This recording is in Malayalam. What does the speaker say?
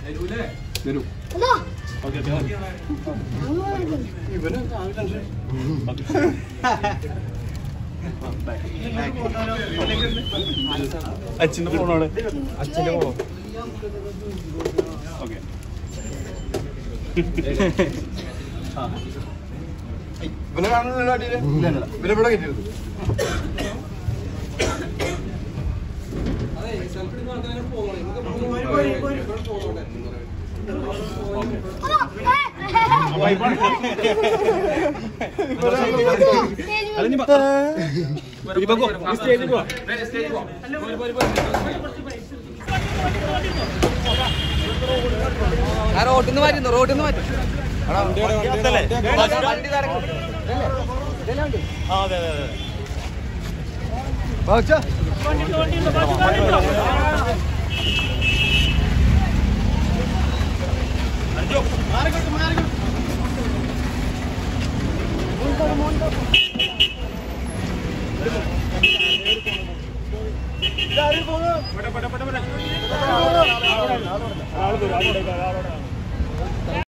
വരും അച്ഛന്റെ ഫോണാണ് അച്ഛന്റെ ഫോണോ ഓക്കെ ഇവനെ കാണുന്നില്ല അടിയില് ഇവനെ ഇവിടെ കയറ്റരുത് റോട്ടിൽ നിന്ന് മാറ്റുന്നു റോട്ടിൽ നിന്ന് മാറ്റും വണ്ടി നടക്കും ആ അതെ അതെ അതെ ബാച്ചാ ഇവിടെ ഇവിടെ ഇവിടെ ഇവിടെ ആള് വരും, ആളോടെ, ആളോടെ.